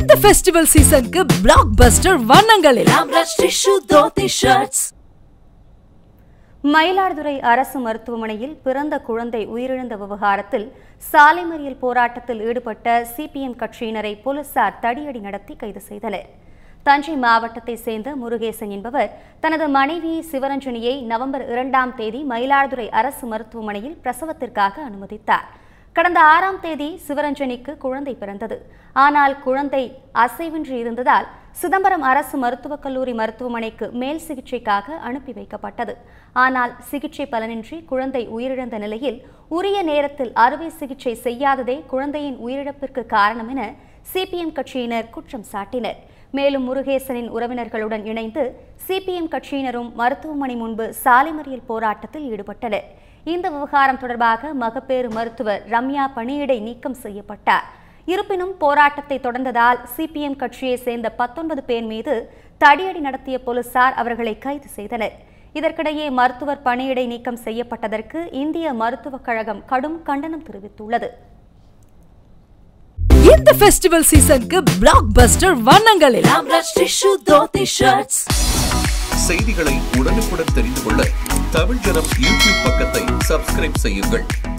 இந்த ஃபெஸ்டிவல் சீசனுக்கு blockbuster வண்ணங்களில் ஆம்ரஷ் டிஷ்யூ தோத்தி ஷர்ட்ஸ் மயிலாடுதுறை அரசு மருத்துவமனையில் பிறந்த குழந்தை உயிரிழந்த விவகாரத்தில் சாலை மறியல் போராட்டத்தில் ஈடுபட்ட சிபிஎம் கட்சியினரை போலீசார் தடியடி நடத்தி கைது செய்தனர் தஞ்சை மாவட்டத்தைச் சேர்ந்த முருகேசன் என்பவர் தனது மனைவி சிவரஞ்சனியை நவம்பர் இரண்டாம் தேதி மயிலாடுதுறை அரசு மருத்துவமனையில் பிரசவத்திற்காக அனுமதித்தார் கடந்த ஆறாம் தேதி சிவரஞ்சனிக்கு குழந்தை பிறந்தது ஆனால் குழந்தை அசைவின்றி இருந்ததால் சிதம்பரம் அரசு மருத்துவக் கல்லூரி மருத்துவமனைக்கு மேல் சிகிச்சைக்காக அனுப்பி வைக்கப்பட்டது ஆனால் சிகிச்சை பலனின்றி குழந்தை உயிரிழந்த நிலையில் உரிய நேரத்தில் அறுவை சிகிச்சை செய்யாததே குழந்தையின் உயிரிழப்பிற்கு காரணம் என சிபிஎம் கட்சியினர் குற்றம் சாட்டினர் மேலும் முருகேசனின் உறவினர்களுடன் இணைந்து சிபிஎம் கட்சியினரும் மருத்துவமனை முன்பு சாலை மறியல் போராட்டத்தில் ஈடுபட்டனர் இந்த விவகாரம் தொடர்பாக மகப்பேறு மருத்துவர் ரம்யா பணியிடை நீக்கம் செய்யப்பட்டார் இருப்பினும் போராட்டத்தை தொடர்ந்ததால் சிபிஎம் கட்சியை சேர்ந்த பத்தொன்பது பேர் மீது தடியடி நடத்திய போலீசார் அவர்களை கைது செய்தனர் இதற்கிடையே மருத்துவர் பணியிடை நீக்கம் செய்யப்பட்டதற்கு இந்திய மருத்துவக் கழகம் கடும் கண்டனம் தெரிவித்துள்ளது இந்த ஃபெஸ்டிவல் சீசனுக்கு பிளாக் பஸ்டர் வண்ணங்களில் ஆம்ரஷ் டிஷ்யூ தோத்தி ஷர்ட்ஸ் செய்திகளை உடனுக்குடன் தெரிந்து கொள்ள தமிழ் ஜனம் யூடியூப் பக்கத்தை சப்ஸ்கிரைப் செய்யுங்கள்